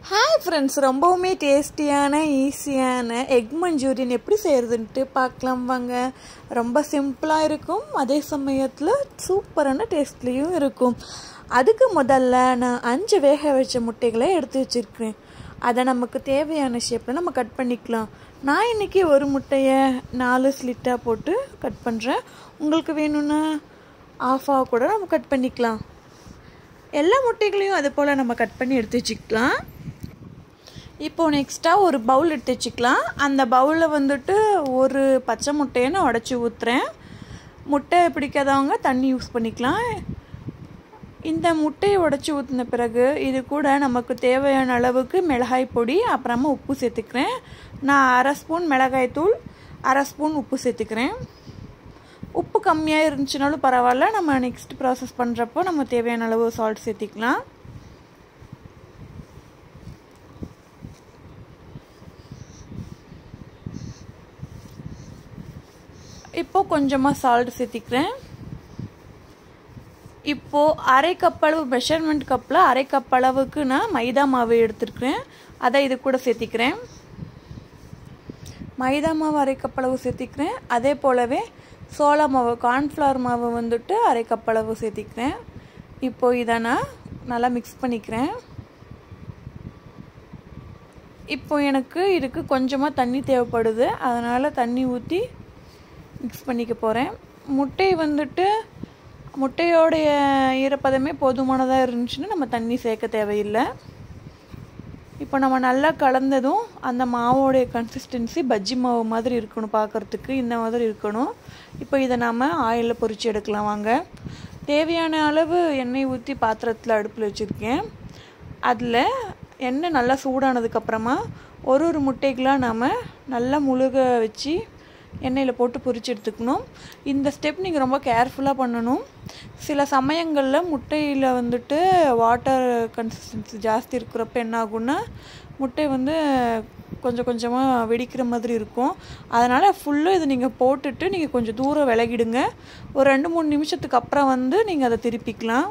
hi friends ரொம்பவுமே டேஸ்டியான ஈஸியான எக் மஞ்சூரியன் எப்படி செய்கிறதுன்ட்டு பார்க்கலாம் வாங்க ரொம்ப சிம்பிளாக இருக்கும் அதே சமயத்தில் சூப்பரான டேஸ்ட்லேயும் இருக்கும் அதுக்கு முதல்ல நான் அஞ்சு வேக வச்ச முட்டைகளை எடுத்து வச்சுருக்கேன் அதை நமக்கு தேவையான ஷேப்பில் நம்ம கட் பண்ணிக்கலாம் நான் இன்றைக்கி ஒரு முட்டையை நாலு ஸ்லிட்டாக போட்டு கட் பண்ணுறேன் உங்களுக்கு வேணும்னா ஆஃபாக கூட நம்ம கட் பண்ணிக்கலாம் எல்லா முட்டைகளையும் அது போல் நம்ம கட் பண்ணி எடுத்து வச்சுக்கலாம் இப்போது நெக்ஸ்ட்டாக ஒரு பவுல் எடுத்து வச்சுக்கலாம் அந்த பவுலில் வந்துட்டு ஒரு பச்சை முட்டையை நான் உடச்சி ஊற்றுறேன் முட்டை பிடிக்காதவங்க தண்ணி யூஸ் பண்ணிக்கலாம் இந்த முட்டையை உடச்சி ஊற்றின பிறகு இது கூட நமக்கு தேவையான அளவுக்கு மிளகாய் பொடி அப்புறமா உப்பு சேர்த்துக்கிறேன் நான் அரை ஸ்பூன் மிளகாய் தூள் அரை ஸ்பூன் உப்பு சேர்த்துக்கிறேன் உப்பு கம்மியாக இருந்துச்சுனாலும் பரவாயில்ல நம்ம நெக்ஸ்ட் ப்ராசஸ் பண்ணுறப்போ நம்ம தேவையான அளவு சால்ட் சேர்த்திக்கலாம் இப்போ கொஞ்சமாக சால்ட் சேர்த்திக்கிறேன் இப்போது அரை கப் அளவு மெஷர்மெண்ட் கப்பில் அரை கப் அளவுக்கு நான் மைதா மாவு எடுத்துருக்கிறேன் அதை இது கூட சேர்த்திக்கிறேன் மைதா மாவு அரை கப் அளவு சேர்த்திக்கிறேன் அதே போலவே சோளா மாவு கார்ன்ஃப்ளவர் மாவு வந்துட்டு அரை கப் அளவு சேர்த்திக்கிறேன் இப்போது இதை நான் நல்லா மிக்ஸ் பண்ணிக்கிறேன் இப்போ எனக்கு இதுக்கு கொஞ்சமாக தண்ணி தேவைப்படுது அதனால் தண்ணி ஊற்றி மிக்ஸ் பண்ணிக்க போகிறேன் முட்டை வந்துட்டு முட்டையோடைய ஈரப்பதமே போதுமானதாக இருந்துச்சுன்னா நம்ம தண்ணி சேர்க்க தேவையில்லை இப்போ நம்ம நல்லா கலந்ததும் அந்த மாவோடைய கன்சிஸ்டன்சி பஜ்ஜி மாவு மாதிரி இருக்கணும் பார்க்குறதுக்கு இந்த மாதிரி இருக்கணும் இப்போ இதை நாம் ஆயிலில் பொரிச்சு எடுக்கலாம் வாங்க தேவையான அளவு எண்ணெய் ஊற்றி பாத்திரத்தில் அடுப்பில் வச்சுருக்கேன் அதில் எண்ணெய் நல்லா சூடானதுக்கப்புறமா ஒரு ஒரு முட்டைகளாக நாம் நல்லா முழுக வச்சு எண்ணெயில் போட்டு பொரிச்சு எடுத்துக்கணும் இந்த ஸ்டெப் நீங்கள் ரொம்ப கேர்ஃபுல்லாக பண்ணணும் சில சமயங்களில் முட்டையில் வந்துட்டு வாட்டர் கன்சிஸ்டன்சி ஜாஸ்தி இருக்கிறப்ப என்ன ஆகும்னா முட்டை வந்து கொஞ்சம் கொஞ்சமாக வெடிக்கிற மாதிரி இருக்கும் அதனால் ஃபுல்லும் இது நீங்கள் போட்டுட்டு நீங்கள் கொஞ்சம் தூரம் விலகிடுங்க ஒரு ரெண்டு மூணு நிமிஷத்துக்கு அப்புறம் வந்து நீங்கள் அதை திருப்பிக்கலாம்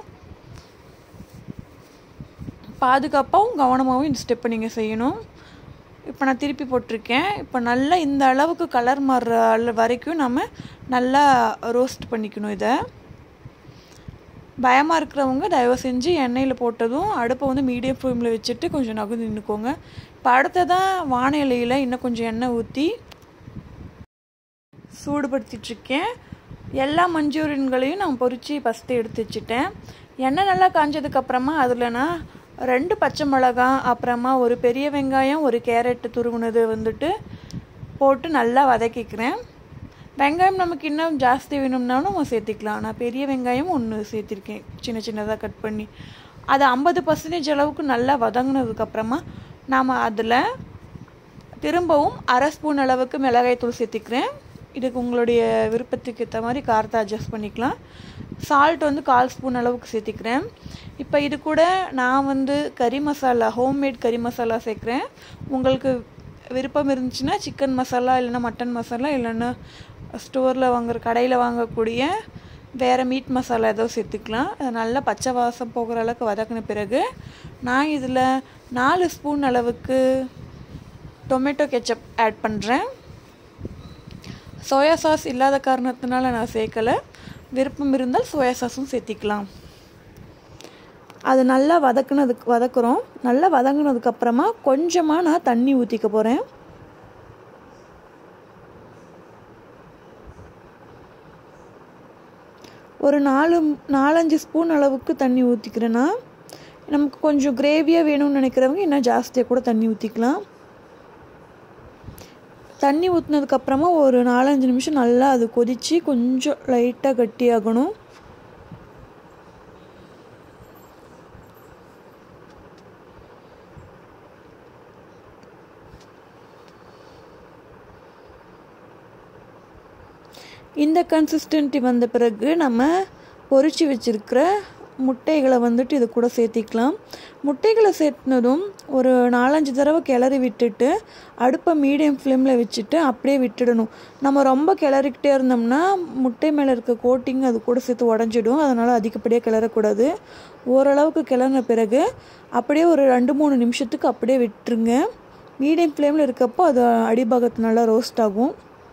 பாதுகாப்பாகவும் கவனமாகவும் இந்த ஸ்டெப்பை நீங்கள் செய்யணும் இப்போ நான் திருப்பி போட்டிருக்கேன் இப்போ நல்லா இந்த அளவுக்கு கலர் மாறுற வரைக்கும் நம்ம நல்லா ரோஸ்ட் பண்ணிக்கணும் இதை பயமாக இருக்கிறவங்க தயவு செஞ்சு எண்ணெயில் போட்டதும் அடுப்பை வந்து மீடியம் ஃப்ளேமில் வச்சுட்டு கொஞ்சம் நகுந்து நின்றுக்கோங்க இப்போ அடுத்ததாக வானிலையில் இன்னும் கொஞ்சம் எண்ணெய் ஊற்றி சூடுபடுத்திட்டுருக்கேன் எல்லா மஞ்சூரியன்களையும் நான் பொறிச்சு ஃபஸ்ட்டு எடுத்து வச்சுட்டேன் எண்ணெய் நல்லா காஞ்சதுக்கப்புறமா அதில் நான் ரெண்டு பச்சை மிளகா அப்புறமா ஒரு பெரிய வெங்காயம் ஒரு கேரட்டு துருவுனது வந்துட்டு போட்டு நல்லா வதக்கிக்கிறேன் வெங்காயம் நமக்கு இன்னும் ஜாஸ்தி வேணும்னாலும் நம்ம சேர்த்திக்கலாம் நான் பெரிய வெங்காயம் ஒன்று சேர்த்திருக்கேன் சின்ன சின்னதாக கட் பண்ணி அது ஐம்பது பர்சன்டேஜ் அளவுக்கு நல்லா வதங்கினதுக்கப்புறமா நாம் அதில் திரும்பவும் அரை ஸ்பூன் அளவுக்கு மிளகாய் தூள் சேர்த்திக்கிறேன் இதுக்கு உங்களுடைய விருப்பத்துக்கு ஏற்ற மாதிரி காரத்தை அட்ஜஸ்ட் பண்ணிக்கலாம் சால்ட் வந்து கால் ஸ்பூன் அளவுக்கு சேர்த்திக்கிறேன் இப்போ இது கூட நான் வந்து கறி மசாலா ஹோம்மேட் கறி மசாலா சேர்க்குறேன் உங்களுக்கு விருப்பம் இருந்துச்சுன்னா சிக்கன் மசாலா இல்லைன்னா மட்டன் மசாலா இல்லைன்னா ஸ்டோரில் வாங்குற கடையில் வாங்கக்கூடிய வேறு மீட் மசாலா ஏதோ சேர்த்துக்கலாம் அது நல்லா பச்சை வாசம் போகிற அளவுக்கு வதக்கின பிறகு நான் இதில் நாலு ஸ்பூன் அளவுக்கு டொமேட்டோ கெச்சப் ஆட் பண்ணுறேன் சோயா சாஸ் இல்லாத காரணத்தினால நான் சேர்க்கலை விருப்பம் இருந்தால் சோயா சாஸும் சேர்த்திக்கலாம் அது நல்லா வதக்குனதுக்கு வதக்குறோம் நல்லா வதங்கினதுக்கப்புறமா கொஞ்சமாக நான் தண்ணி ஊற்றிக்க போகிறேன் ஒரு நாலு நாலஞ்சு ஸ்பூன் அளவுக்கு தண்ணி ஊற்றிக்கிறேன்னா நமக்கு கொஞ்சம் கிரேவியாக வேணும்னு நினைக்கிறவங்க இன்னும் ஜாஸ்தியாக கூட தண்ணி ஊற்றிக்கலாம் தண்ணி ஊற்றினதுக்கப்புறமா ஒரு நாலஞ்சு நிமிஷம் நல்லா அது கொதித்து கொஞ்சம் லைட்டாக கட்டியாகணும் இந்த கன்சிஸ்டன்ட்டி வந்த பிறகு நம்ம பொறிச்சு வச்சுருக்கிற முட்டைகளை வந்துட்டு இது கூட சேர்த்திக்கலாம் முட்டைகளை சேர்த்துனதும் ஒரு நாலஞ்சு தடவை கிளறி விட்டுட்டு அடுப்பை மீடியம் ஃப்ளேமில் வச்சுட்டு அப்படியே விட்டுடணும் நம்ம ரொம்ப கிளறிக்கிட்டே இருந்தோம்னா முட்டை மேலே இருக்க கோட்டிங் அது கூட சேர்த்து உடஞ்சிடும் அதனால் அதிகப்படியாக கிளறக்கூடாது ஓரளவுக்கு கிளறின பிறகு அப்படியே ஒரு ரெண்டு மூணு நிமிஷத்துக்கு அப்படியே விட்டுருங்க மீடியம் ஃப்ளேமில் இருக்கப்போ அது அடிபாகத்து நல்லா ரோஸ்ட் ஆகும்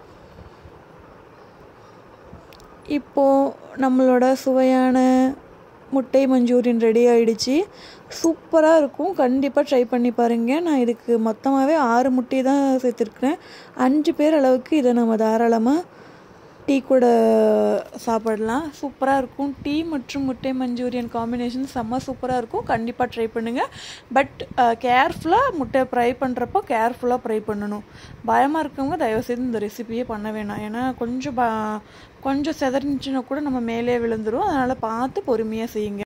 இப்போது நம்மளோட சுவையான முட்டை மஞ்சூரியன் ரெடி ஆயிடுச்சு சூப்பராக இருக்கும் கண்டிப்பாக ட்ரை பண்ணி பாருங்கள் நான் இதுக்கு மொத்தமாகவே ஆறு முட்டை தான் சேர்த்துருக்கேன் அஞ்சு பேர் அளவுக்கு இதை நம்ம தாராளமாக டீ கூட சாப்பிடலாம் சூப்பராக இருக்கும் டீ மற்றும் முட்டை மஞ்சூரியன் காம்பினேஷன் செம்ம சூப்பராக இருக்கும் கண்டிப்பாக ட்ரை பண்ணுங்கள் பட் கேர்ஃபுல்லாக முட்டை ஃப்ரை பண்ணுறப்போ கேர்ஃபுல்லாக ஃப்ரை பண்ணணும் பயமாக இருக்கவங்க தயவுசெய்து இந்த ரெசிபியே பண்ண வேணாம் ஏன்னா கொஞ்சம் ப கொஞ்சம் செதறிஞ்சுன்னா கூட நம்ம மேலே விழுந்துரும் அதனால் பார்த்து பொறுமையாக செய்யுங்க